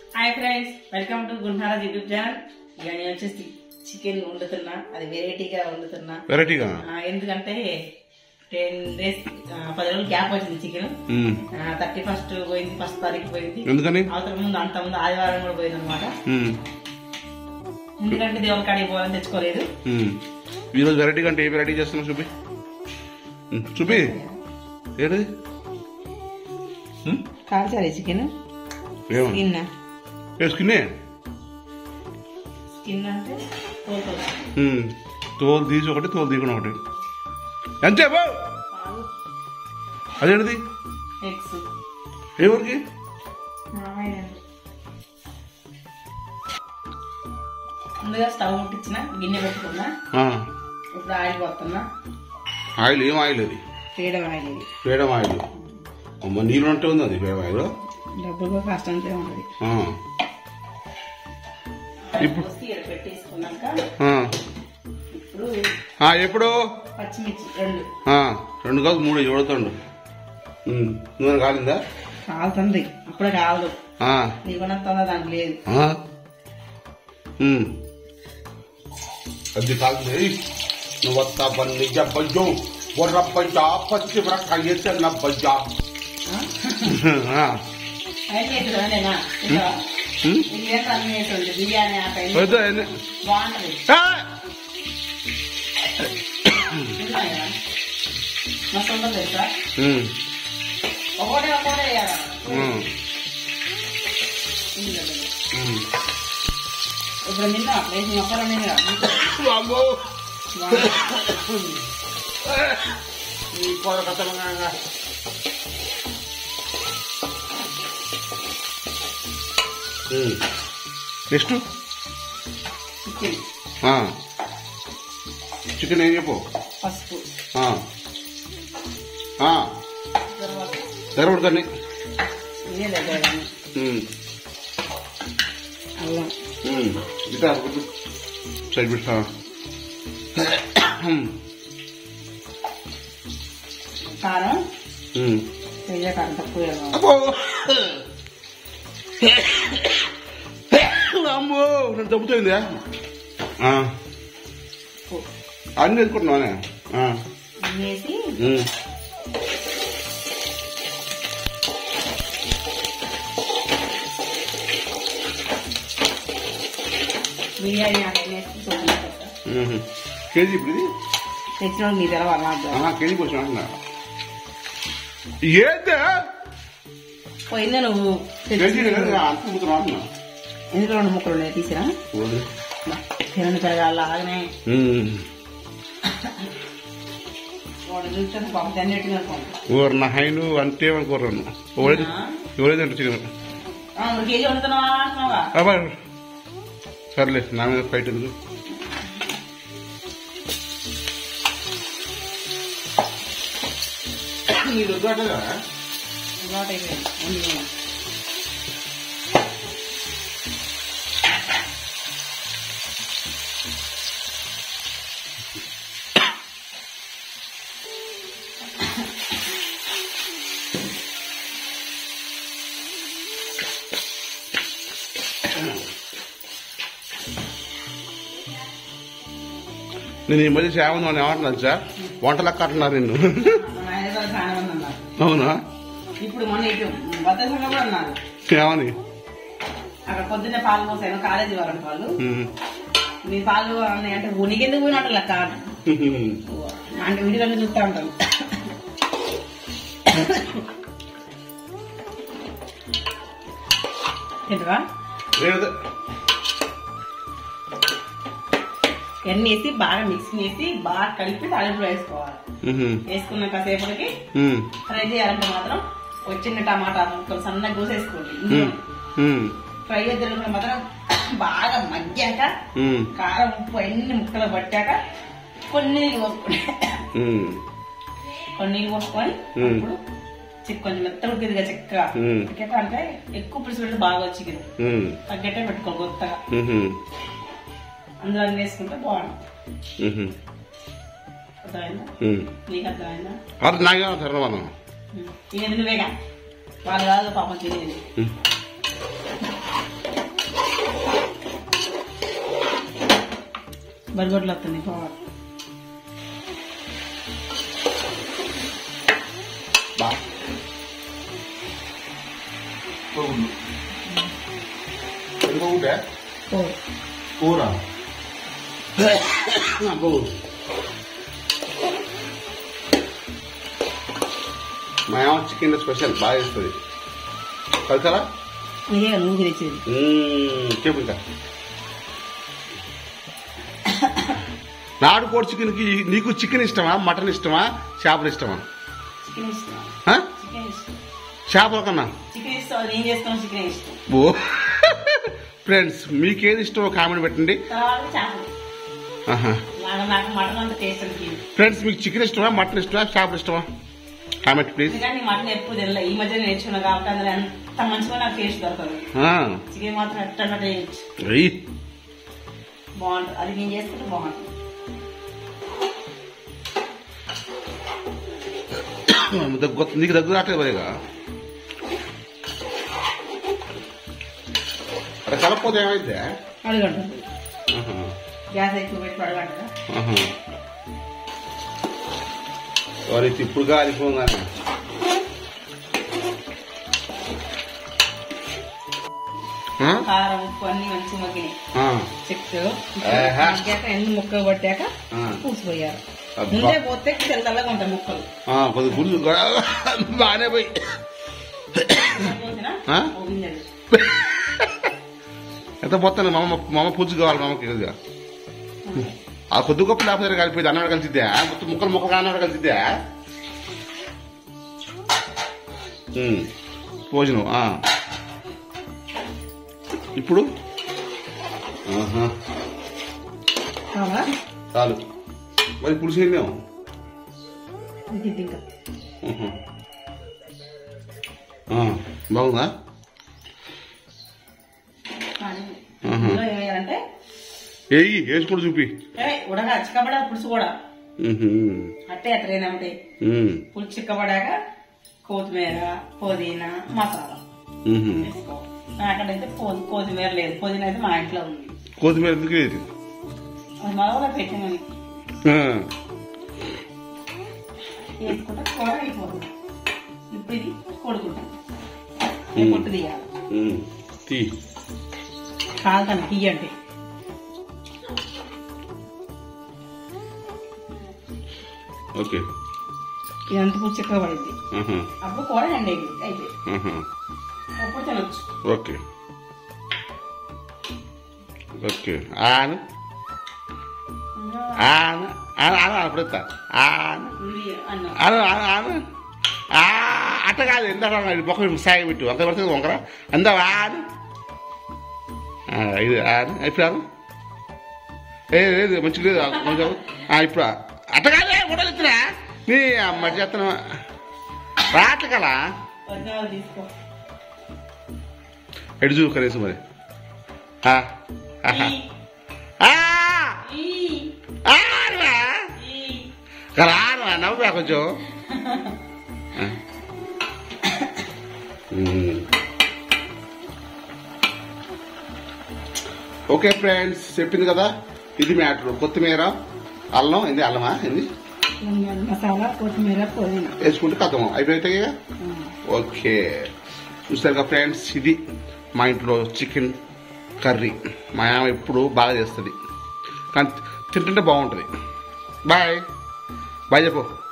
Hi friends welcome to Guntaraj YouTube channel ఇక నేను వచ్చేసి చికెన్ వండుతున్నా అది వెరైటీగా వండుతున్నా వెరైటీగా ఆ, ఎందుకంటే టెన్ డేస్ పది రోజులు గ్యాప్ వచ్చింది చికెన్ మ్మ్. థర్టీ ఫస్ట్ పోయింది ఫస్ట్ తారీఖు పోయింది ఎందుకని అవతల ముందు అంత ముందు ఆదివారం కూడా పోయింది అనమాట మ్మ్. ఎందుకంటే దేవుని కాడికి పోవాలని తెచ్చుకోలేదు మ్మ్. ఈరోజు వెరైటీ అంటే ఏ వెరైటీ చేస్తున్నావు చూపి మ్మ్. చూపి ఏంటి కాల్చాలి చికెన్ ఏమో స్కిన్ ఏ స్కిన్నే స్కిన్ అంటే తోలుతుంది మ్మ్. తోలు తీసి ఒకటి తోలు తీయకుండా ఒకటి అంతే బా పాలు అదేంటిది ఎగ్స్ ఎవరికి మామయ్య ముందుగా స్టవ్ ముట్టించిన గిన్నె పెట్టుకున్నా ఆ. ఇప్పుడు ఆయిల్ పోతున్నా ఆయిల్ ఏం ఆయిల్ అది ఫ్రీడమ్ ఆయిల్ ఇది ఫ్రీడమ్ ఆయిల్ అమ్మ నీళ్ళు ఉంటే ఉంది అది ఫ్రీడమ్ ఆయిల్ డబ్బులు కూడా కష్టంతో ఉంటుంది ఆ. ఇప్పుడు- పోసి ఈడ పెట్టేసుకున్నాక ఆ. ఇప్పుడు ఆ, ఎప్పుడు పచ్చిమిర్చి రెండు ఆ, రెండు కాదు మూడు చూడుతుండు నూనె కాలిందా కాలుతుంది అప్పుడే కాలదు ఆ. నీకున్నంత దానికి లేదు ఆ? ఉమ్. అది కాదు నువ్వు వస్తా పని చెప్పచ్చు బొర్రబ్బయ్యా పచ్చి మిరపకాయ వేసిన బయ్యా ఆ? అయితే ఇక్కడ నేనా తింటావా? నీకు ఏం అన్ని వేసి బిర్యానీ ఆ టైం బాగుంటది తింటాను కదా. మస్తు ఉంటుంది తెలుసా ఒకటే ఒకటే వేయాలా? ఇందులో ఉంది. ఇప్పుడు నిన్న వేసి మొక్కలు నిన్న ఈ కూర కథమంగా నెక్స్ట్ చికెన్ చికెన్ ఏం చెప్పు పసుపు ఆ. ఆ. తర్వాత తెరవడకండి ఇదే దగ్గర కానీ అల్లం ఇట్లా సైడ్ పెట్టా కారం వేయ కారం తక్కువ వేయాలి. అబ్బో అమ్మో నేను తగ్గుతుంది ఉప్పు అన్ని వేసుకుంటున్నానే వేసి బిర్యానీ ఆకు వేసి చూడండి కేజీ ఇప్పుడు ఇది తెచ్చిన మీ తెలవాలి నాకు ఆహా, కేజీ కోసం అంటున్నా ఏంటే పోయిందా నువ్వు కేజీ అంత ముద్ర అంటున్నా ఎందుకు రెండు ముక్కలు ఉన్నాయి తీసిరా తినని పెరగాల అలాగనే వాడు చూస్తే పాప తిన్నట్టుగా అనుకోండి ఊరు నా హైను అంటే అనుకోరాను ఎవరైతే ఎవరైతే అంటే చికెన్ నువ్వు కేజీ వండుతున్నావా అంటున్నావా అబ్బా సర్లే నా మీద ఫైట్ ఎందుకు నీ దొరకట్లేదా ఇంకోటి అయిపోయింది ఉంది ఉంది. నేను ఈ మధ్య సేవను అని ఏమంటున్నాను సార్ వంట లెక్క అంటున్నారు నిన్ను మా ఆయన కూడా చాలా మంది అన్నారు అవునా ఇప్పుడు మొన్న ఇటు భద్రసంగా కూడా అన్నారు ఏమని అక్కడ పొద్దున్నే పాలు పోసాను కాలేజీ వారంట వాళ్ళు ఉమ్. మీ పాలు అన్నాయి అంటే ఉనికెందుకు పోయినట్టు లెక్క అంటే వీడియోలో చూస్తూ ఉంటాను తింటరా లేదు ఎన్ని వేసి బాగా మిక్స్ చేసి బాగా కలిపి తాలింపులో వేసుకోవాలి ఉహుం. వేసుకున్న కాసేపటికి ఉమ్. ఫ్రై చేయాలంటే మాత్రం వచ్చిన టమాటా ముక్కలు సన్నగా కోసేసుకోండి ఉమ్. ఉమ్. ఫ్రై చేద్దరు మాత్రం బాగా మగ్గాక ఉమ్. కారం ఉప్పు అన్ని ముక్కలు పట్టాక కొన్ని నీళ్ళు పోసుకోండి ఉమ్. కొన్ని నీళ్ళు పోసుకొని మ్మ్. అప్పుడు చిక్ కొంచెం మెత్తగా ఉడికిదిగా చక్కగా మ్మ్. ఉడికాక అంటే ఎక్కువ పులుసు పెడితే బాగా వచ్చింది ఉమ్. తగ్గట్టే పెట్టుకో కొత్తగా ఉహుం. అందులో అన్ని వేసుకుంటే బాగుంది ఉహుం. అర్థమైందా ఉమ్. నీకు అర్థమైందా అది నాకేమో తెరవను ఇక నువ్వేగా వాళ్ళు కాదు పాపం తినేది ఉమ్. బరిగొడ్లు వస్తున్నాయి పోవాలి బా పోగుండు పోగుంటే పోవాలి కూర పోగు మా ఏమో చికెన్ స్పెషల్ బాగా చేస్తుంది కలుతారా ఇదే నువ్వు తెచ్చేది చెప్పు ఇంకా నాటుకోడి చికెన్కి నీకు చికెన్ ఇష్టమా మటన్ ఇష్టమా చేపలు ఇష్టమా చికెన్ ఇష్టం ఆ? చికెన్ ఇష్టం చేపల కన్నా చికెన్ ఇష్టం అది ఏం చేస్తాం చికెన్ ఇష్టం ఓ ఫ్రెండ్స్ మీకేది ఇష్టమో కామెంట్ పెట్టండి తర్వాత చేపలు ఆహా. నాకు నాకు మటన్ అంత టేస్ట్ అనిపించింది ఫ్రెండ్స్ మీకు చికెన్ ఇష్టమా మటన్ ఇష్టమా చేపలు ఇష్టమా కామెంట్ ప్లీజ్ ఎందుకంటే మటన్ ఎప్పుడు తినలే ఈ మధ్య నేర్చుకున్నా కాబట్టి అందులో ఎంత మంచిగా నాకు టేస్ట్ దొరకదు చికెన్ మాత్రం ఎట్లా చేయొచ్చు బాగుంటుంది అది నేను చేసుకుంటే బాగుంటుంది నీకు దగ్గర రావట్లేదు మరిగా అక్కడ కలపపోతే ఏమైందే అడగంటుంది ఆహా. గ్యాస్ ఎక్కువ పెట్టి అడగంటారా ఆహా. వారి తిప్పుడుగా అరిపోగానే ఆ? కారం ఉప్పు అన్ని మంచి మగ్గినాయి ఆ. చెక్కు ఆహా. మగ్గాక ఎన్ని ముక్కలు పట్టాక ఆ. పూసిపోయారు అబ్బా. ముందే పోతే తెల్ల తెల్లగా ఉంటాయి ముక్కలు ఆ, కొద్ది గుళ్ళు బాగానే పోయి పోసినా ఆ? ఓ గిన్నెలు. ఎంత పోతాను మామ మామ పూజ కావాలి మామకి కొద్దిగా ఆ కొద్ది గొప్ప లేకపోతే కలిపి అన్నవాడు కలిసిద్దా మొత్తం ముక్కలు ముక్కలు అన్నవాడు కలిసిద్దా ఉమ్. భోజనం ఆ. ఇప్పుడు ఆహా. కావాలా చాలు మరి పులుసు వెళ్ళాము ఇది ఇంకా బాగుందా కానీ ఆహా. ఇందులో ఏం వేయాలంటే ఏయి వేసుకుంటూ చూపి ఏ ఉడక చిక్కబడ పులుసు కూడా ఉహు. అట్టే అట్లేనమ్మటే ఉమ్. పులుసు చిక్కబడాక కొత్తిమీర పుదీనా మసాలా ఉహు. వేసుకోవాలి నాకడైతే కొ- కొత్తిమీర లేదు పుదీనా అయితే మా ఇంట్లో ఉంది కొత్తిమీర ఎందుకు లేదు అది మరొక పెట్టినని ఆ. వేసుకుంటే కూర అయిపోతుంది ఇప్పుడు ఇది కొడుకుంటాం ఉమ్. పొట్టు తీయాలి ఉమ్. తీ కాదు తీయండి ఓకే ఇదంతా పులుసు చిక్కబడింది ఆహా. అప్పుడు కూర ఎండి అయితే ఆహా. అప్పుడు తినొచ్చు ఓకే ఓకే ఆను ఆను ఆను ఆను అప్పుడు ఎత్తా. ఆను ఉంది అన్నం ఆను ఆను ఆను ఆ అట్ట కాదు ఎంత మొక్క సాగి పెట్టు వంక పడుతుంది వంకర అందా ఆను ఆ, ఇది ఆను ఇప్పుడు ఆను ఏ లేదు మంచిగా లేదు కొంచెం ఆ, ఇప్పుడు ఆ. అట్ట కాదే మూడలు ఎత్తునా నీ అమ్మ చేతను రాట్ల కదా వదినాలు తీసుకో ఎడు చూ కనీసం మరి ఆ, ఆహా. ఈ, ఆ, ఈ, ఆ, రా. ఈ. రారా నవ్వురా కొంచెం ఆ. ఉమ్. ఓకే ఫ్రెండ్స్ చెప్పింది కదా ఇది మ్యాటర్ కొత్తిమీర అల్లం ఇది అల్లమా ఇది ధనియాల మసాలా కొత్తిమీర పుదీనా వేసుకుంటే కథం అయిపోతాయి కదా ఓకే చూస్తారు కదా ఫ్రెండ్స్ ఇది మా ఇంట్లో చికెన్ కర్రీ మా ఆమె ఎప్పుడు బాగా చేస్తుంది కానీ తింటుంటే బాగుంటుంది బాయ్ బాయ్ చెప్పు